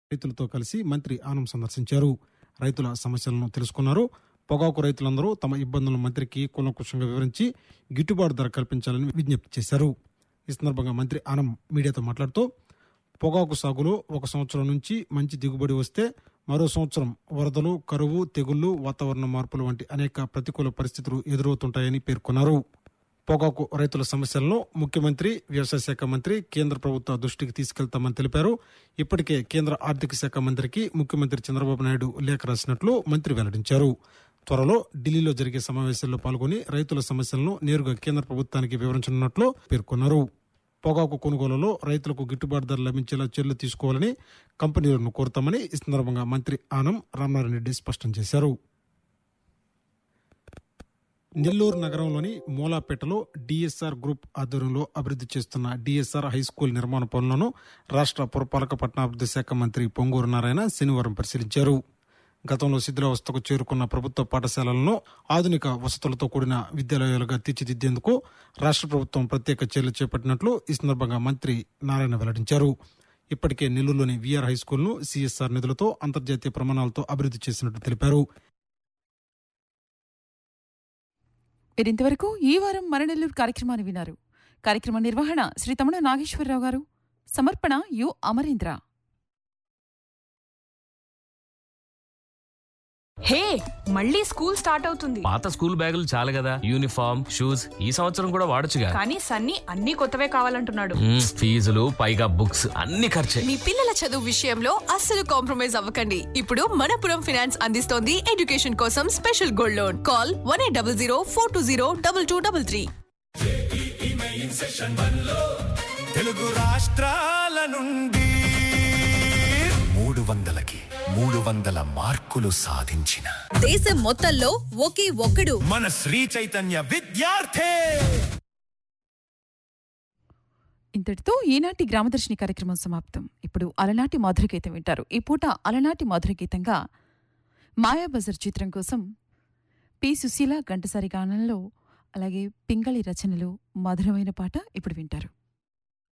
రైతులతో కలిసి మంత్రి ఆనం సందర్శించారు రైతుల సమస్యలను తెలుసుకున్నారు పొగాకు రైతులందరూ తమ ఇబ్బందులను మంత్రికి కూలంకుషంగా వివరించి గిట్టుబాటు ధర కల్పించాలని విజ్ఞప్తి చేశారు ఈ సందర్భంగా మంత్రి ఆనం మీడియాతో మాట్లాడుతూ పొగాకు సాగులో ఒక సంవత్సరం నుంచి మంచి దిగుబడి వస్తే మరో సంవత్సరం వరదలు కరువు తెగుళ్లు వాతావరణ మార్పులు వంటి అనేక ప్రతికూల పరిస్థితులు ఎదురవుతుంటాయని పేర్కొన్నారు పొగాకు రైతుల సమస్యలను ముఖ్యమంత్రి వ్యవసాయ శాఖ మంత్రి కేంద్ర ప్రభుత్వ దృష్టికి తీసుకెళ్తామని తెలిపారు ఇప్పటికే కేంద్ర ఆర్థిక శాఖ మంత్రికి ముఖ్యమంత్రి చంద్రబాబు నాయుడు లేఖ రాసినట్లు మంత్రి వెల్లడించారు త్వరలో ఢిల్లీలో జరిగే సమావేశాల్లో పాల్గొని రైతుల సమస్యలను నేరుగా కేంద్ర ప్రభుత్వానికి వివరించనున్నట్లు పేర్కొన్నారు పొగాకు కొనుగోలులో రైతులకు గిట్టుబాటు ధర లభించేలా చర్యలు తీసుకోవాలని కంపెనీలను కోరుతామని ఈ సందర్భంగా మంత్రి ఆనం రామనారాయణ రెడ్డి స్పష్టం చేశారు నెల్లూరు నగరంలోని మూలాపేటలో డిఎస్ఆర్ గ్రూప్ ఆధ్వర్యంలో అభివృద్ధి చేస్తున్న డిఎస్ఆర్ హై స్కూల్ నిర్మాణ పనులను రాష్ట్ర పురపాలక పట్టణాభివృద్ధి శాఖ మంత్రి పొంగూరు నారాయణ శనివారం పరిశీలించారు గతంలో శిథిలావస్థకు చేరుకున్న ప్రభుత్వ పాఠశాలలను ఆధునిక వసతులతో కూడిన విద్యాలయాలుగా తీర్చిదిద్దేందుకు రాష్ట్ర ప్రభుత్వం ప్రత్యేక చర్యలు చేపట్టినట్లు ఈ సందర్భంగా మంత్రి నారాయణ వెల్లడించారు ఇప్పటికే నెల్లూరులోని విఆర్ హై స్కూల్ను సిఎస్ఆర్ నిధులతో అంతర్జాతీయ ప్రమాణాలతో అభివృద్ధి చేసినట్లు తెలిపారు మీరింతవరకు ఈ వారం మరణెల్లూరు కార్యక్రమాన్ని విన్నారు కార్యక్రమ నిర్వహణ శ్రీ తమణ నాగేశ్వరరావు గారు సమర్పణ యు అమరేంద్ర హే మళ్ళీ స్కూల్ స్టార్ట్ అవుతుంది పాత స్కూల్ బ్యాగులు చాలు కదా యూనిఫామ్ షూస్ ఈ సంవత్సరం కూడా వాడొచ్చుగా కానీ సన్నీ అన్ని కొత్తవే కావాలంటున్నాడు మ్మ్, ఫీజులు పైగా బుక్స్ అన్ని ఖర్చే మీ పిల్లల చదువు విషయంలో అస్సలు కాంప్రమైజ్ అవ్వకండి ఇప్పుడు మనపురం ఫైనాన్స్ అందిస్తోంది ఎడ్యుకేషన్ కోసం special gold loan call one eight double zero four two zero double two double three Telugu రాష్ట్రాల నుండి మూడు వందలకి మూడు వందల మార్కులు సాధించిన దేశం మొత్తంలో ఒకే ఒక్కడు మన శ్రీ చైతన్య విద్యార్థి ఇంతటితో ఈనాటి గ్రామదర్శిని కార్యక్రమం సమాప్తం ఇప్పుడు అలనాటి మధుర గీతం వింటారు ఈ పూట అలనాటి మధుర గీతంగా మాయాబజార్ చిత్రం కోసం పి సుశీల గంటసారి గానంలో అలాగే పింగళి రచనలో మధురమైన పాట ఇప్పుడు వింటారు